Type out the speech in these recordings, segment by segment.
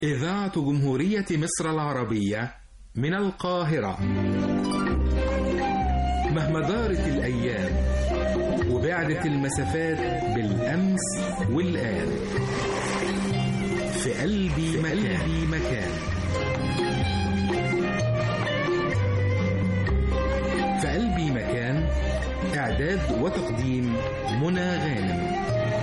إذاعة جمهورية مصر العربية من القاهرة مهما دارت الأيام وبعدت المسافات بالأمس والآن في قلبي مكان, مكان في قلبي مكان إعداد وتقديم منى غانم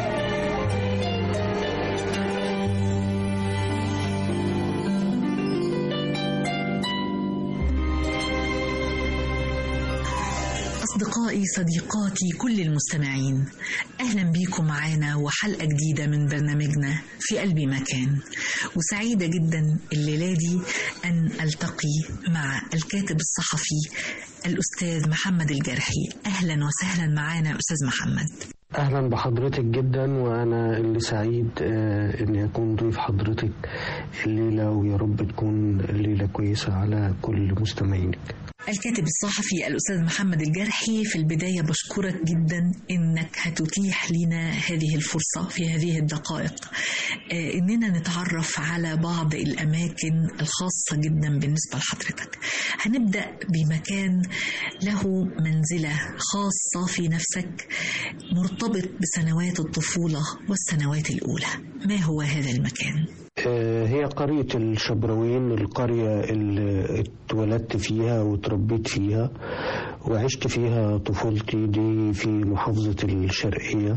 أصدقائي صديقاتي كل المستمعين أهلا بيكم معانا وحلقة جديدة من برنامجنا في قلبي مكان وسعيدة جدا الليلة دي أن ألتقي مع الكاتب الصحفي الأستاذ محمد الجرحي أهلا وسهلا معانا أستاذ محمد اهلا بحضرتك جدا وانا اللي سعيد آه اني اكون ضيف حضرتك الليله ويا رب تكون الليله كويسه على كل مستمعينك الكاتب الصحفي الأستاذ محمد الجرحي في البداية بشكرك جدا إنك هتتيح لنا هذه الفرصة في هذه الدقائق آه إننا نتعرف على بعض الأماكن الخاصة جدا بالنسبة لحضرتك هنبدأ بمكان له منزلة خاصة في نفسك مرتبط بسنوات الطفولة والسنوات الأولى ما هو هذا المكان؟ هي قرية الشبراوين القرية اللي اتولدت فيها وتربيت فيها وعشت فيها طفولتي دي في محافظة الشرقية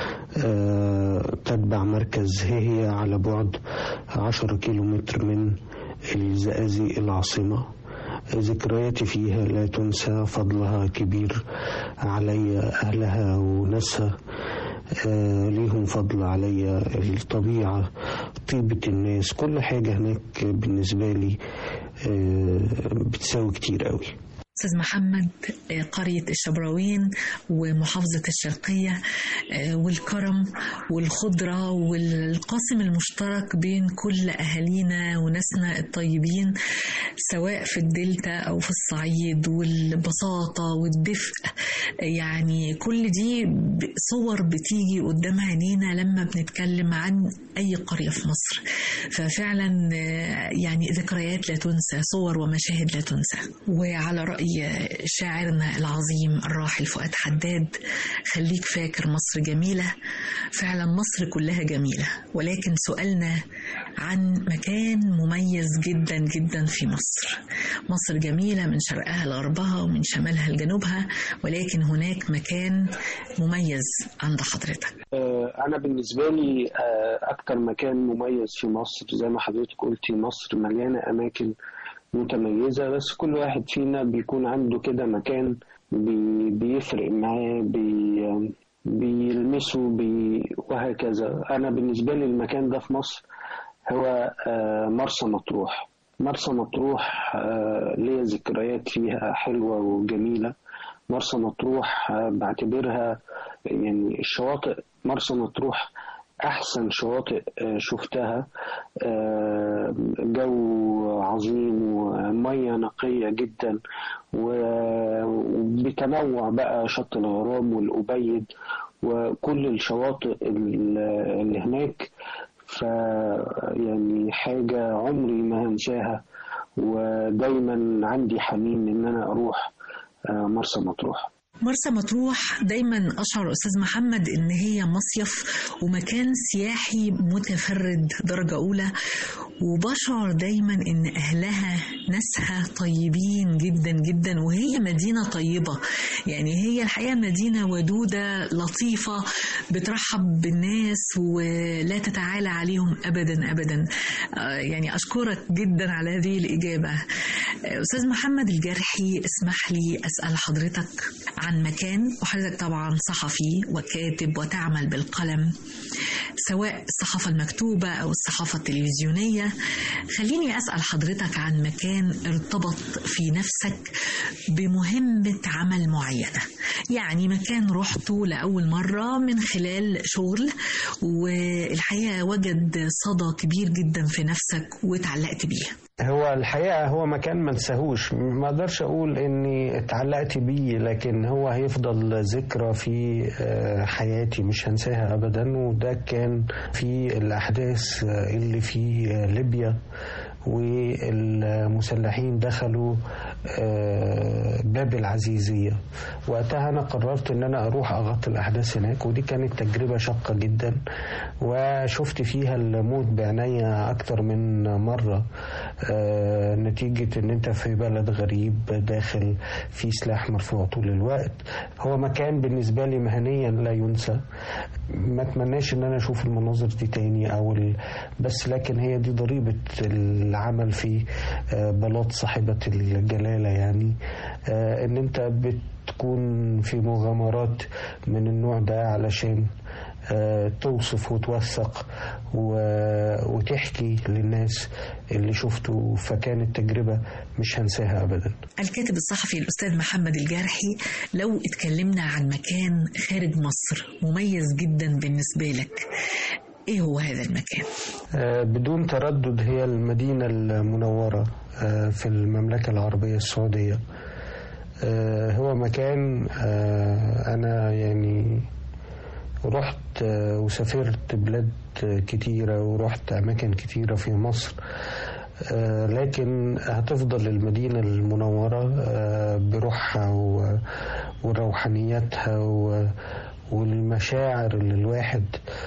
تتبع مركز هي على بعد عشرة كيلومتر من الزقازيق العاصمة ذكرياتي فيها لا تنسى فضلها كبير علي أهلها وناسها آه ليهم فضل عليا الطبيعة طيبة الناس كل حاجة هناك بالنسبة لي آه بتساوي كتير قوي أستاذ محمد قرية الشبراوين ومحافظة الشرقية والكرم والخضرة والقاسم المشترك بين كل أهالينا وناسنا الطيبين سواء في الدلتا أو في الصعيد والبساطة والدفء يعني كل دي صور بتيجي قدام عينينا لما بنتكلم عن أي قرية في مصر ففعلا يعني ذكريات لا تنسى صور ومشاهد لا تنسى وعلى رأي شاعرنا العظيم الراحل فؤاد حداد خليك فاكر مصر جميلة فعلا مصر كلها جميلة ولكن سؤالنا عن مكان مميز جدا جدا في مصر مصر جميلة من شرقها لغربها ومن شمالها لجنوبها ولكن هناك مكان مميز عند حضرتك أنا بالنسبة لي أكتر مكان مميز في مصر زي ما حضرتك قلتي مصر مليانة أماكن متميزة بس كل واحد فينا بيكون عنده كده مكان بي بيفرق معاه بي بيلمسه بي وهكذا أنا بالنسبة لي المكان ده في مصر هو مرسى مطروح مرسى مطروح ليا ذكريات فيها حلوة وجميلة مرسى مطروح بعتبرها يعني الشواطئ مرسى مطروح أحسن شواطئ شفتها جو عظيم ومية نقية جدا وبتنوع بقى شط الغرام والأبيد وكل الشواطئ اللي هناك ف يعني حاجة عمري ما هنساها ودايما عندي حنين إن أنا أروح مرسى مطروح مرسى مطروح دايما اشعر استاذ محمد ان هي مصيف ومكان سياحي متفرد درجه اولى وبشعر دايما ان اهلها ناسها طيبين جدا جدا وهي مدينه طيبه يعني هي الحقيقه مدينه ودوده لطيفه بترحب بالناس ولا تتعالى عليهم ابدا ابدا يعني اشكرك جدا على هذه الاجابه استاذ محمد الجرحي اسمح لي اسال حضرتك عن مكان وحضرتك طبعا صحفي وكاتب وتعمل بالقلم سواء الصحافة المكتوبة أو الصحافة التلفزيونية خليني أسأل حضرتك عن مكان ارتبط في نفسك بمهمة عمل معينة يعني مكان رحته لأول مرة من خلال شغل والحقيقة وجد صدى كبير جدا في نفسك وتعلقت بيه هو الحقيقة هو مكان ما انساهوش ما اقدرش اقول اني اتعلقت بيه لكن هو هيفضل ذكرى في حياتي مش هنساها ابدا وده كان في الاحداث اللي في ليبيا والمسلحين دخلوا باب العزيزية وقتها أنا قررت أن أنا أروح أغطي الأحداث هناك ودي كانت تجربة شاقة جدا وشفت فيها الموت بعناية أكتر من مرة نتيجة أن أنت في بلد غريب داخل في سلاح مرفوع طول الوقت هو مكان بالنسبة لي مهنيا لا ينسى ما اتمناش ان انا اشوف المناظر دي تاني او ال... بس لكن هي دي ضريبة العمل في بلاط صاحبة الجلالة يعني ان انت بتكون في مغامرات من النوع ده علشان توصف وتوثق وتحكي للناس اللي شفته فكانت تجربة مش هنساها أبدا الكاتب الصحفي الأستاذ محمد الجارحي لو اتكلمنا عن مكان خارج مصر مميز جدا بالنسبة لك ايه هو هذا المكان؟ آه بدون تردد هي المدينة المنورة آه في المملكة العربية السعودية آه هو مكان أنا يعني رحت وسافرت بلاد كتيرة ورحت أماكن كتيرة في مصر لكن هتفضل المدينة المنورة بروحها وروحانيتها والمشاعر اللي الواحد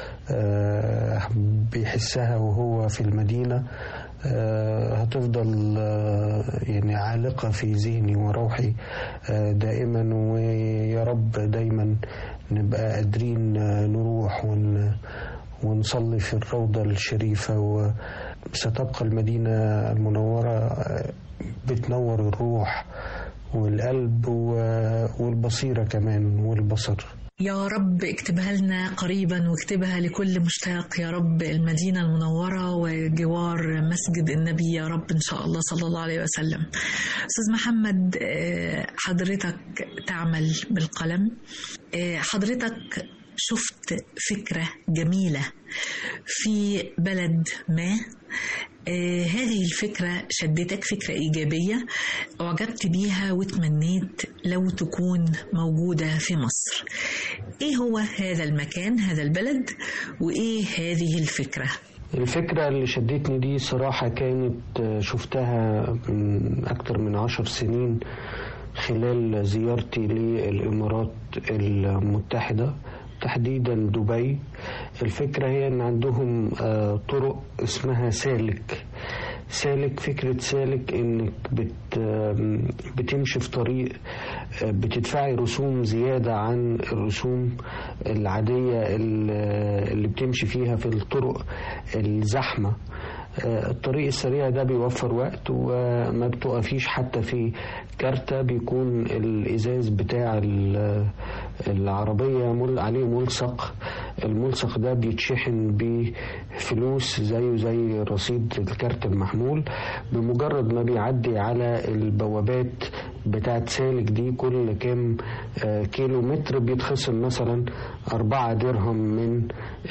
بيحسها وهو في المدينة هتفضل يعني عالقة في ذهني وروحي دائما ويا رب دايما نبقى قادرين نروح ون ونصلي في الروضة الشريفة وستبقى المدينة المنورة بتنور الروح والقلب والبصيرة كمان والبصر يا رب اكتبها لنا قريبا واكتبها لكل مشتاق يا رب المدينة المنورة وجوار مسجد النبي يا رب إن شاء الله صلى الله عليه وسلم أستاذ محمد حضرتك تعمل بالقلم حضرتك شفت فكرة جميلة في بلد ما آه هذه الفكرة شدتك فكرة إيجابية أعجبت بيها وتمنيت لو تكون موجودة في مصر إيه هو هذا المكان هذا البلد وإيه هذه الفكرة الفكرة اللي شدتني دي صراحة كانت شفتها من أكتر من عشر سنين خلال زيارتي للإمارات المتحدة تحديدا دبي الفكرة هي ان عندهم طرق اسمها سالك سالك فكرة سالك انك بت بتمشي في طريق بتدفعي رسوم زيادة عن الرسوم العادية اللي بتمشي فيها في الطرق الزحمة الطريق السريع ده بيوفر وقت وما بتقفيش حتى في كارتة بيكون الإزاز بتاع العربية مل عليه ملصق الملصق ده بيتشحن بفلوس زيه زي رصيد الكارت المحمول بمجرد ما بيعدي على البوابات بتاعت سالك دي كل كام كيلو متر بيتخصم مثلا أربعة درهم من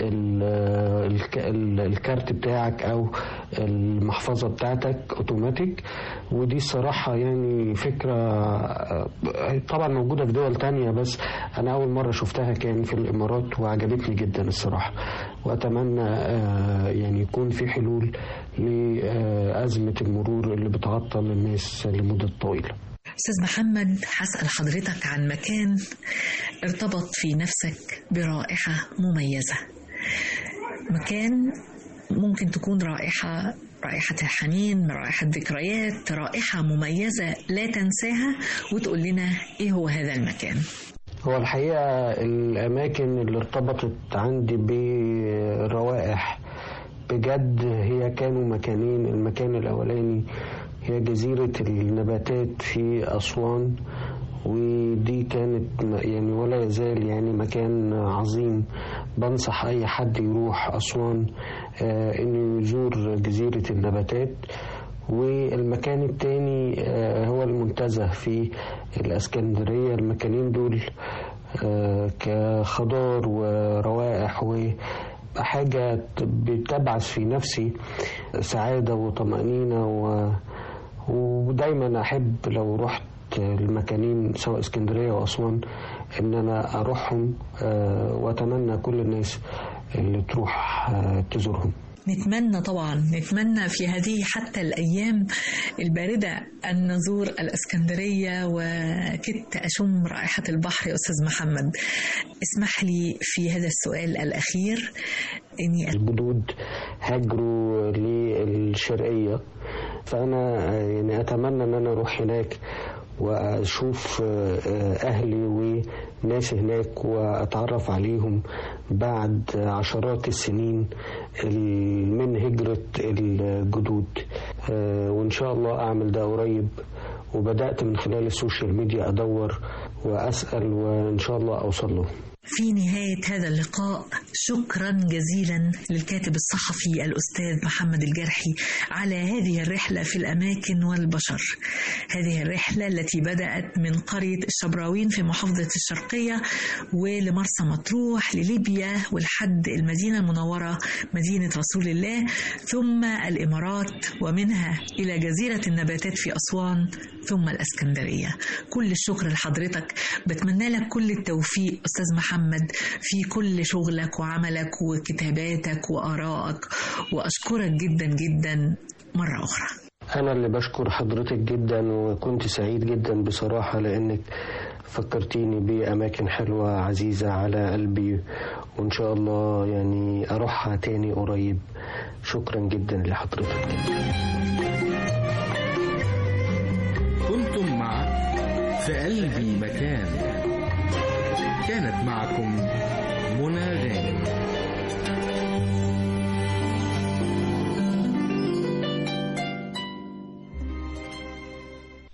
الكارت بتاعك أو المحفظة بتاعتك أوتوماتيك ودي الصراحة يعني فكرة طبعا موجودة في دول تانية بس أنا أول مرة شفتها كان في الإمارات وعجبتني جدا الصراحة وأتمنى يعني يكون في حلول لأزمة المرور اللي بتعطل الناس لمدة طويلة أستاذ محمد هسأل حضرتك عن مكان ارتبط في نفسك برائحة مميزة مكان ممكن تكون رائحة رائحة الحنين رائحة ذكريات رائحة مميزة لا تنساها وتقول لنا إيه هو هذا المكان هو الحقيقة الأماكن اللي ارتبطت عندي بروائح بجد هي كانوا مكانين المكان الأولاني هي جزيرة النباتات في أسوان ودي كانت يعني ولا يزال يعني مكان عظيم بنصح أي حد يروح أسوان آه إنه يزور جزيرة النباتات والمكان التاني آه هو المنتزه في الاسكندرية المكانين دول آه كخضار وروائح و حاجة بتبعث في نفسي سعادة وطمأنينة و... ودايما أحب لو رحت المكانين سواء اسكندرية وأسوان إن أنا أروحهم وأتمنى كل الناس اللي تروح تزورهم نتمنى طبعا نتمنى في هذه حتى الأيام الباردة أن نزور الأسكندرية وكدت أشم رائحة البحر يا أستاذ محمد اسمح لي في هذا السؤال الأخير إني الجدود هاجروا للشرقية فأنا يعني أتمنى أن أنا أروح هناك واشوف اهلي وناس هناك واتعرف عليهم بعد عشرات السنين من هجرة الجدود وان شاء الله اعمل ده قريب وبدأت من خلال السوشيال ميديا ادور واسأل وان شاء الله اوصل له في نهاية هذا اللقاء شكرا جزيلا للكاتب الصحفي الأستاذ محمد الجرحي على هذه الرحلة في الأماكن والبشر هذه الرحلة التي بدأت من قرية الشبراوين في محافظة الشرقية ولمرسى مطروح لليبيا ولحد المدينة المنورة مدينة رسول الله ثم الإمارات ومنها إلى جزيرة النباتات في أسوان ثم الأسكندرية كل الشكر لحضرتك بتمنى لك كل التوفيق أستاذ محمد محمد في كل شغلك وعملك وكتاباتك وآرائك وأشكرك جدا جدا مرة أخرى أنا اللي بشكر حضرتك جدا وكنت سعيد جدا بصراحة لأنك فكرتيني بأماكن حلوة عزيزة على قلبي وإن شاء الله يعني أروحها تاني قريب شكرا جدا لحضرتك كنتم مع في قلبي مكان كانت معكم منى